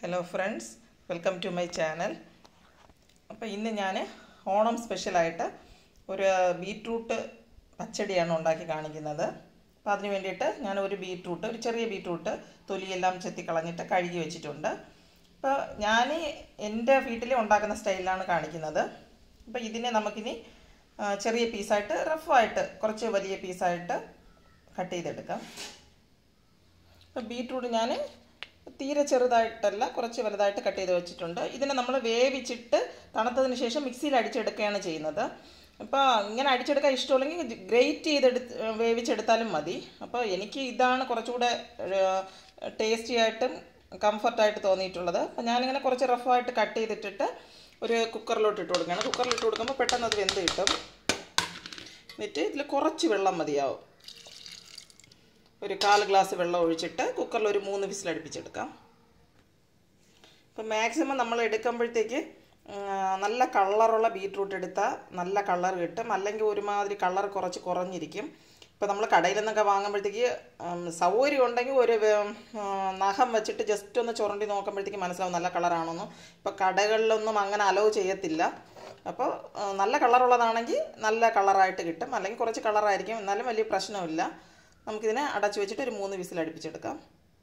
hello friends welcome to my channel അപ്പോൾ ഇന്ന് ഞാൻ ഓണം സ്പെഷ്യലായിട്ട് ഒരു ബീട്രൂട്ട് പച്ചടിയാണ് ഉണ്ടാക്കി കാണിക്കുന്നത് അപ്പോൾ അതിന് വേണ്ടിയിട്ട് ഞാൻ ഒരു ബീട്രൂട്ട് ഒരു ചെറിയ ബീട്രൂട്ട് തൊലിയെല്ലാം ചെത്തി കളഞ്ഞിട്ട് കഴുകി വെച്ചിട്ടുണ്ട് അപ്പോൾ ഞാൻ എൻ്റെ വീട്ടിൽ ഉണ്ടാക്കുന്ന സ്റ്റൈലിലാണ് കാണിക്കുന്നത് അപ്പോൾ ഇതിനെ നമുക്കിനി ആ, ചെറിയ പീസായിട്ട് റഫായിട്ട് കുറച്ച് വലിയ പീസായിട്ട് കട്ട് ചെയ്തെടുക്കാം അപ്പോൾ ബീട്രൂട്ട് ഞാൻ തീരെ ചെറുതായിട്ടല്ല കുറച്ച് വലുതായിട്ട് കട്ട് ചെയ്ത് വെച്ചിട്ടുണ്ട് ഇതിനെ നമ്മൾ വേവിച്ചിട്ട് തണുത്തതിന് ശേഷം മിക്സിയിൽ അടിച്ചെടുക്കുകയാണ് ചെയ്യുന്നത് അപ്പോൾ ഇങ്ങനെ അടിച്ചെടുക്കാൻ ഇഷ്ടമില്ലെങ്കിൽ ഗ്രേറ്റ് ചെയ്തെടുത്ത് വേവിച്ചെടുത്താലും മതി അപ്പോൾ എനിക്ക് ഇതാണ് കുറച്ചുകൂടെ ടേസ്റ്റി ആയിട്ടും കംഫർട്ടായിട്ട് തോന്നിയിട്ടുള്ളത് അപ്പോൾ ഞാനിങ്ങനെ കുറച്ച് റഫായിട്ട് കട്ട് ചെയ്തിട്ടിട്ട് ഒരു കുക്കറിലോട്ട് ഇട്ട് കൊടുക്കുകയാണ് കുക്കറിൽ ഇട്ട് കൊടുക്കുമ്പോൾ പെട്ടെന്ന് അത് വെന്ത് കിട്ടും എന്നിട്ട് ഇതിൽ കുറച്ച് വെള്ളം മതിയാവും ഒരു കാൽ ഗ്ലാസ് വെള്ളം ഒഴിച്ചിട്ട് കുക്കറിൽ ഒരു മൂന്ന് വിസിൽ അടുപ്പിച്ചെടുക്കാം ഇപ്പം മാക്സിമം നമ്മൾ എടുക്കുമ്പോഴത്തേക്ക് നല്ല കളറുള്ള ബീട്രൂട്ട് എടുത്താൽ നല്ല കളർ കിട്ടും അല്ലെങ്കിൽ ഒരുമാതിരി കളർ കുറച്ച് കുറഞ്ഞിരിക്കും ഇപ്പോൾ നമ്മൾ കടയിൽ നിന്നൊക്കെ വാങ്ങുമ്പോഴത്തേക്ക് സൗകര്യം ഉണ്ടെങ്കിൽ ഒരു നഖം വെച്ചിട്ട് ജസ്റ്റ് ഒന്ന് ചുരണ്ടി നോക്കുമ്പോഴത്തേക്ക് മനസ്സിലാവും നല്ല കളറാണെന്ന് ഇപ്പോൾ കടകളിലൊന്നും അങ്ങനെ അലോ ചെയ്യത്തില്ല അപ്പോൾ നല്ല കളറുള്ളതാണെങ്കിൽ നല്ല കളറായിട്ട് കിട്ടും അല്ലെങ്കിൽ കുറച്ച് കളറായിരിക്കും എന്നാലും വലിയ പ്രശ്നമില്ല നമുക്കിതിനെ അടച്ചു വെച്ചിട്ട് ഒരു മൂന്ന് വിസിൽ അടുപ്പിച്ചെടുക്കാം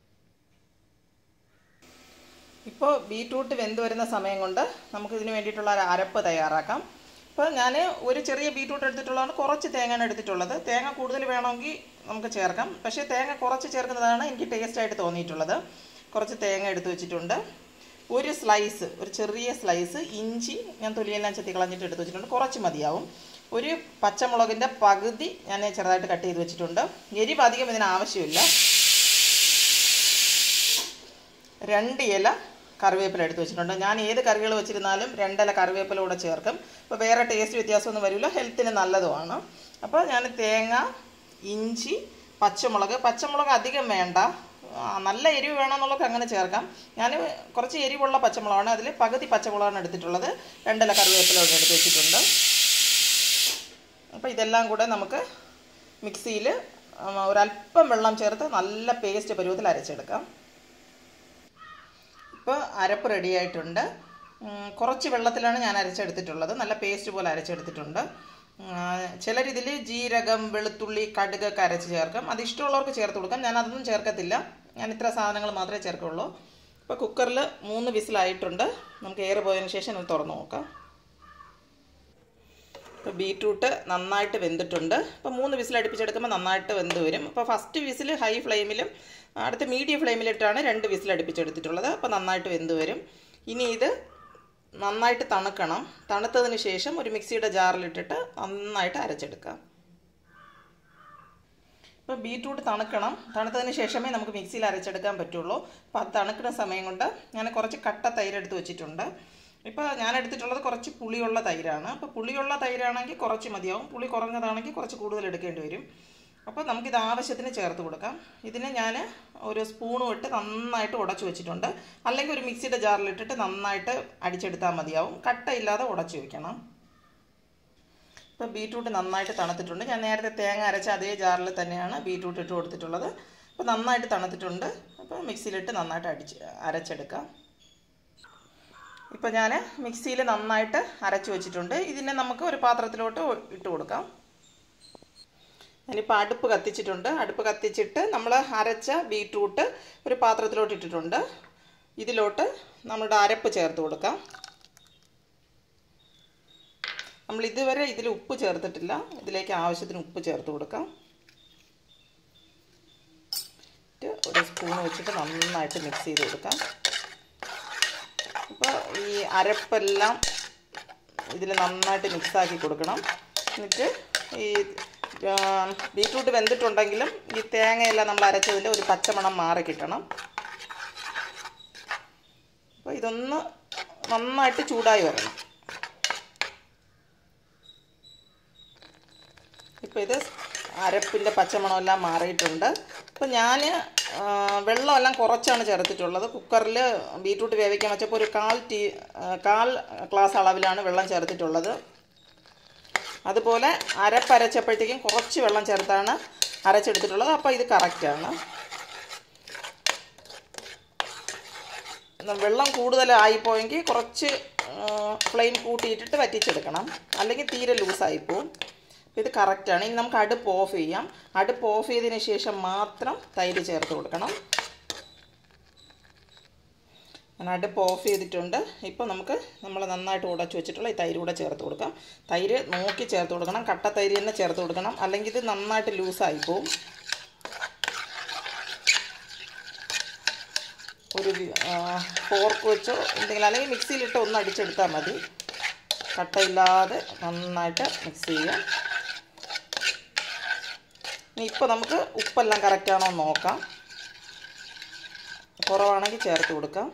ഇപ്പോൾ ബീട്രൂട്ട് വെന്ത് വരുന്ന സമയം കൊണ്ട് നമുക്കിതിന് വേണ്ടിയിട്ടുള്ള ഒരു അരപ്പ് തയ്യാറാക്കാം ഇപ്പോൾ ഞാൻ ഒരു ചെറിയ ബീട്രൂട്ട് എടുത്തിട്ടുള്ളതാണ് കുറച്ച് തേങ്ങയാണ് എടുത്തിട്ടുള്ളത് തേങ്ങ കൂടുതൽ വേണമെങ്കിൽ നമുക്ക് ചേർക്കാം പക്ഷേ തേങ്ങ കുറച്ച് ചേർക്കുന്നതാണ് എനിക്ക് ടേസ്റ്റായിട്ട് തോന്നിയിട്ടുള്ളത് കുറച്ച് തേങ്ങ എടുത്ത് വെച്ചിട്ടുണ്ട് ഒരു സ്ലൈസ് ഒരു ചെറിയ സ്ലൈസ് ഇഞ്ചി ഞാൻ തൊലിയെല്ലാം ചെത്തി കളഞ്ഞിട്ട് എടുത്ത് വെച്ചിട്ടുണ്ട് കുറച്ച് മതിയാവും ഒരു പച്ചമുളകിൻ്റെ പകുതി ഞാൻ ചെറുതായിട്ട് കട്ട് ചെയ്ത് വെച്ചിട്ടുണ്ട് എരിവ് അധികം ഇതിന് ആവശ്യമില്ല രണ്ട് ഇല കറിവേപ്പില എടുത്ത് വെച്ചിട്ടുണ്ട് ഞാൻ ഏത് കറികൾ വെച്ചിരുന്നാലും രണ്ടില കറിവേപ്പില കൂടെ ചേർക്കും അപ്പോൾ വേറെ ടേസ്റ്റ് വ്യത്യാസമൊന്നും വരില്ല ഹെൽത്തിന് നല്ലതുമാണ് അപ്പോൾ ഞാൻ തേങ്ങ ഇഞ്ചി പച്ചമുളക് പച്ചമുളക് അധികം വേണ്ട നല്ല എരിവ് വേണമെന്നുള്ളതൊക്കെ അങ്ങനെ ചേർക്കാം ഞാൻ കുറച്ച് എരിവുള്ള പച്ചമുളകാണ് അതിൽ പകുതി പച്ചമുളകാണ് എടുത്തിട്ടുള്ളത് രണ്ടില കറിവേപ്പില കൂടെ എടുത്ത് വെച്ചിട്ടുണ്ട് അപ്പോൾ ഇതെല്ലാം കൂടെ നമുക്ക് മിക്സിയിൽ ഒരല്പം വെള്ളം ചേർത്ത് നല്ല പേസ്റ്റ് പരുവത്തിൽ അരച്ചെടുക്കാം ഇപ്പോൾ അരപ്പ് റെഡി ആയിട്ടുണ്ട് കുറച്ച് വെള്ളത്തിലാണ് ഞാൻ അരച്ചെടുത്തിട്ടുള്ളത് നല്ല പേസ്റ്റ് പോലെ അരച്ചെടുത്തിട്ടുണ്ട് ചിലരിതിൽ ജീരകം വെളുത്തുള്ളി കടുകൊക്കെ അരച്ച് ചേർക്കും അത് ഇഷ്ടമുള്ളവർക്ക് ചേർത്ത് കൊടുക്കാം ഞാൻ അതൊന്നും ചേർക്കത്തില്ല ഞാൻ ഇത്ര സാധനങ്ങൾ മാത്രമേ ചേർക്കുള്ളൂ ഇപ്പോൾ കുക്കറിൽ മൂന്ന് വിസിലായിട്ടുണ്ട് നമുക്ക് എയർ പോയതിന് ശേഷം ഒന്ന് തുറന്ന് നോക്കാം ഇപ്പോൾ ബീട്രൂട്ട് നന്നായിട്ട് വെന്തിട്ടുണ്ട് അപ്പോൾ മൂന്ന് വിസിൽ അടുപ്പിച്ചെടുക്കുമ്പോൾ നന്നായിട്ട് വെന്ത് വരും അപ്പോൾ ഫസ്റ്റ് വിസിൽ ഹൈ ഫ്ലെയിമിലും അടുത്ത മീഡിയം ഫ്ലെയിമിലിട്ടാണ് രണ്ട് വിസിൽ അടുപ്പിച്ചെടുത്തിട്ടുള്ളത് അപ്പോൾ നന്നായിട്ട് വെന്ത് വരും ഇനി ഇത് നന്നായിട്ട് തണുക്കണം തണുത്തതിന് ശേഷം ഒരു മിക്സിയുടെ ജാറിലിട്ടിട്ട് നന്നായിട്ട് അരച്ചെടുക്കാം ഇപ്പോൾ ബീട്രൂട്ട് തണുക്കണം തണുത്തതിന് ശേഷമേ നമുക്ക് മിക്സിയിൽ അരച്ചെടുക്കാൻ പറ്റുള്ളൂ അപ്പോൾ അത് തണുക്കുന്ന സമയം കൊണ്ട് ഞാൻ കുറച്ച് കട്ട തൈര് എടുത്ത് വെച്ചിട്ടുണ്ട് ഇപ്പോൾ ഞാൻ എടുത്തിട്ടുള്ളത് കുറച്ച് പുളിയുള്ള തൈരാണ് അപ്പോൾ പുളിയുള്ള തൈരാണെങ്കിൽ കുറച്ച് മതിയാവും പുളി കുറഞ്ഞതാണെങ്കിൽ കുറച്ച് കൂടുതൽ എടുക്കേണ്ടി വരും അപ്പോൾ നമുക്കിത് ആവശ്യത്തിന് ചേർത്ത് കൊടുക്കാം ഇതിനെ ഞാൻ ഒരു സ്പൂണും ഇട്ട് നന്നായിട്ട് ഉടച്ചു വെച്ചിട്ടുണ്ട് അല്ലെങ്കിൽ ഒരു മിക്സിയുടെ ജാറിലിട്ടിട്ട് നന്നായിട്ട് അടിച്ചെടുത്താൽ മതിയാവും കട്ടയില്ലാതെ ഉടച്ചു വെക്കണം ഇപ്പോൾ ബീട്രൂട്ട് നന്നായിട്ട് തണുത്തിട്ടുണ്ട് ഞാൻ നേരത്തെ തേങ്ങ അരച്ച അതേ ജാറിൽ തന്നെയാണ് ബീട്രൂട്ട് ഇട്ട് കൊടുത്തിട്ടുള്ളത് അപ്പോൾ നന്നായിട്ട് തണുത്തിട്ടുണ്ട് അപ്പോൾ മിക്സിയിലിട്ട് നന്നായിട്ട് അടിച്ച് അരച്ചെടുക്കാം ഇപ്പോൾ ഞാൻ മിക്സിയിൽ നന്നായിട്ട് അരച്ച് വെച്ചിട്ടുണ്ട് ഇതിനെ നമുക്ക് ഒരു പാത്രത്തിലോട്ട് ഇട്ട് കൊടുക്കാം ഞാനിപ്പോൾ അടുപ്പ് കത്തിച്ചിട്ടുണ്ട് അടുപ്പ് കത്തിച്ചിട്ട് നമ്മൾ അരച്ച ബീട്രൂട്ട് ഒരു പാത്രത്തിലോട്ട് ഇട്ടിട്ടുണ്ട് ഇതിലോട്ട് നമ്മളുടെ അരപ്പ് ചേർത്ത് കൊടുക്കാം നമ്മൾ ഇതുവരെ ഇതിൽ ഉപ്പ് ചേർത്തിട്ടില്ല ഇതിലേക്ക് ആവശ്യത്തിന് ഉപ്പ് ചേർത്ത് കൊടുക്കാം ഒരു സ്പൂൺ വെച്ചിട്ട് നന്നായിട്ട് മിക്സ് ചെയ്ത് കൊടുക്കാം അപ്പോൾ ഈ അരപ്പെല്ലാം ഇതിൽ നന്നായിട്ട് മിക്സാക്കി കൊടുക്കണം എന്നിട്ട് ഈ ബീട്രൂട്ട് വെന്തിട്ടുണ്ടെങ്കിലും ഈ തേങ്ങയെല്ലാം നമ്മൾ അരച്ചതിൽ ഒരു പച്ചമണം മാറി കിട്ടണം അപ്പോൾ ഇതൊന്ന് നന്നായിട്ട് ചൂടായി വരണം ഇപ്പോൾ ഇത് അരപ്പിൻ്റെ പച്ചമണമെല്ലാം മാറിയിട്ടുണ്ട് അപ്പോൾ ഞാൻ വെള്ളമെല്ലാം കുറച്ചാണ് ചേർത്തിട്ടുള്ളത് കുക്കറിൽ ബീട്രൂട്ട് വേവിക്കാൻ വെച്ചപ്പോൾ ഒരു കാൽ ടീ കാൽ ഗ്ലാസ് അളവിലാണ് വെള്ളം ചേർത്തിട്ടുള്ളത് അതുപോലെ അരപ്പരച്ചപ്പോഴത്തേക്കും കുറച്ച് വെള്ളം ചേർത്താണ് അരച്ചെടുത്തിട്ടുള്ളത് അപ്പോൾ ഇത് കറക്റ്റാണ് വെള്ളം കൂടുതലായിപ്പോയെങ്കിൽ കുറച്ച് ഫ്ലെയിം കൂട്ടിയിട്ടിട്ട് വറ്റിച്ചെടുക്കണം അല്ലെങ്കിൽ തീരെ ലൂസായിപ്പോവും ഇത് കറക്റ്റാണ് ഇനി നമുക്ക് അടുപ്പ് ഓഫ് ചെയ്യാം അടുപ്പ് ഓഫ് ചെയ്തതിന് ശേഷം മാത്രം തൈര് ചേർത്ത് കൊടുക്കണം ഞാൻ അടുപ്പ് ഓഫ് ചെയ്തിട്ടുണ്ട് ഇപ്പോൾ നമുക്ക് നമ്മൾ നന്നായിട്ട് ഉടച്ച് വെച്ചിട്ടുള്ള ഈ തൈര് കൂടെ ചേർത്ത് കൊടുക്കാം തൈര് നോക്കി ചേർത്ത് കൊടുക്കണം കട്ട തൈര് തന്നെ ചേർത്ത് കൊടുക്കണം അല്ലെങ്കിൽ ഇത് നന്നായിട്ട് ലൂസായി പോവും ഒരു ഫോർക്ക് വെച്ചോ എന്തെങ്കിലും അല്ലെങ്കിൽ മിക്സിയിലിട്ട് ഒന്ന് അടിച്ചെടുത്താൽ മതി കട്ടയില്ലാതെ നന്നായിട്ട് മിക്സ് ചെയ്യുക ഇനി ഇപ്പോൾ നമുക്ക് ഉപ്പെല്ലാം കറക്റ്റാണോ എന്ന് നോക്കാം കുറവാണെങ്കിൽ ചേർത്ത് കൊടുക്കാം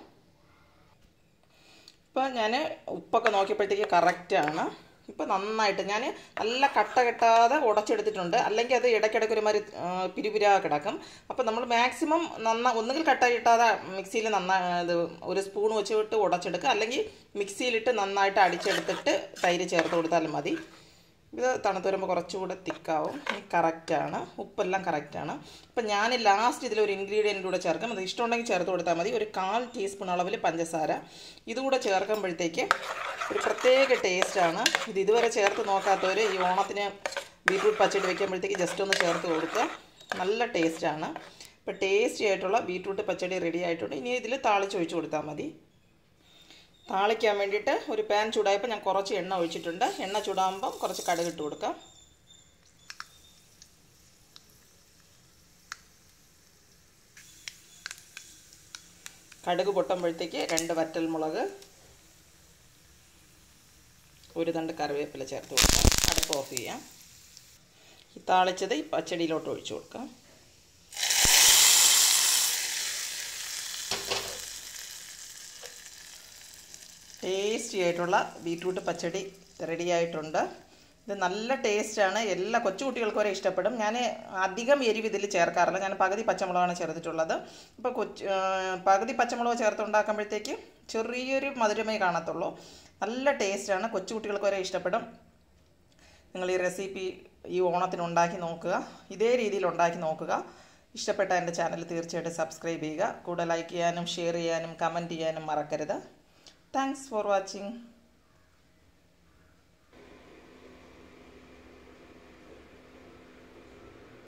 ഇപ്പോൾ ഞാൻ ഉപ്പൊക്കെ നോക്കിയപ്പോഴത്തേക്ക് കറക്റ്റാണ് ഇപ്പോൾ നന്നായിട്ട് ഞാൻ നല്ല കട്ട കെട്ടാതെ ഉടച്ചെടുത്തിട്ടുണ്ട് അല്ലെങ്കിൽ അത് ഇടയ്ക്കിടയ്ക്ക് ഒരുമാതിരി പിരിപിരാ കിടക്കും അപ്പോൾ നമ്മൾ മാക്സിമം നന്നാ ഒന്നുകിൽ കട്ട കിട്ടാതെ മിക്സിയിൽ നന്നാ ഇത് ഒരു സ്പൂൺ വെച്ചിട്ട് ഉടച്ചെടുക്കുക അല്ലെങ്കിൽ മിക്സിയിലിട്ട് നന്നായിട്ട് അടിച്ചെടുത്തിട്ട് തൈര് ചേർത്ത് കൊടുത്താലും മതി ഇത് തണുത്ത് വരുമ്പോൾ കുറച്ചുകൂടെ തിക്കാവും ഈ കറക്റ്റാണ് ഉപ്പെല്ലാം കറക്റ്റാണ് അപ്പം ഞാൻ ലാസ്റ്റ് ഇതിലൊരു ഇൻഗ്രീഡിയൻ്റ് കൂടെ ചേർക്കും അത് ഇഷ്ടമുണ്ടെങ്കിൽ ചേർത്ത് കൊടുത്താൽ മതി ഒരു കാൽ ടീസ്പൂൺ അളവിൽ പഞ്ചസാര ഇതുകൂടെ ചേർക്കുമ്പോഴത്തേക്ക് ഒരു പ്രത്യേക ടേസ്റ്റാണ് ഇത് ഇതുവരെ ചേർത്ത് നോക്കാത്തവർ ഈ ഓണത്തിന് ബീട്രൂട്ട് പച്ചടി വയ്ക്കുമ്പോഴത്തേക്ക് ജസ്റ്റ് ഒന്ന് ചേർത്ത് കൊടുക്കുക നല്ല ടേസ്റ്റാണ് ഇപ്പോൾ ടേസ്റ്റി ആയിട്ടുള്ള ബീട്രൂട്ട് പച്ചടി റെഡി ആയിട്ടുണ്ട് ഇനി ഇതിൽ താളിച്ചൊഴിച്ച് കൊടുത്താൽ മതി താളിക്കാൻ വേണ്ടിയിട്ട് ഒരു പാൻ ചൂടായപ്പോൾ ഞാൻ കുറച്ച് എണ്ണ ഒഴിച്ചിട്ടുണ്ട് എണ്ണ ചൂടാകുമ്പം കുറച്ച് കടുക് ഇട്ട് കൊടുക്കാം കടുക് പൊട്ടുമ്പോഴത്തേക്ക് രണ്ട് വറ്റൽ മുളക് ഒരു തണ്ട് കറിവേപ്പില ചേർത്ത് കൊടുക്കാം അടുപ്പ് ഓഫ് ചെയ്യാം ഈ താളിച്ചത് ഈ പച്ചടിയിലോട്ട് ഒഴിച്ചു കൊടുക്കാം ടേസ്റ്റി ആയിട്ടുള്ള ബീട്രൂട്ട് പച്ചടി റെഡി ആയിട്ടുണ്ട് ഇത് നല്ല ടേസ്റ്റാണ് എല്ലാ കൊച്ചുകുട്ടികൾക്കും വരെ ഇഷ്ടപ്പെടും ഞാൻ അധികം എരിവ് ഇതിൽ ചേർക്കാറില്ല ഞാൻ പകുതി പച്ചമുളകാണ് ചേർത്തിട്ടുള്ളത് ഇപ്പോൾ കൊച്ചു പകുതി പച്ചമുളക് ചേർത്ത് ഉണ്ടാക്കുമ്പോഴത്തേക്ക് ചെറിയൊരു മധുരമേ കാണത്തുള്ളൂ നല്ല ടേസ്റ്റാണ് കൊച്ചുകുട്ടികൾക്ക് വരെ ഇഷ്ടപ്പെടും നിങ്ങൾ ഈ റെസിപ്പി ഈ ഓണത്തിന് ഉണ്ടാക്കി നോക്കുക ഇതേ രീതിയിൽ ഉണ്ടാക്കി നോക്കുക ഇഷ്ടപ്പെട്ട എൻ്റെ ചാനൽ തീർച്ചയായിട്ടും സബ്സ്ക്രൈബ് ചെയ്യുക കൂടെ ലൈക്ക് ചെയ്യാനും ഷെയർ ചെയ്യാനും കമൻറ്റ് ചെയ്യാനും മറക്കരുത് താങ്ക്സ് ഫോർ വാച്ചിങ്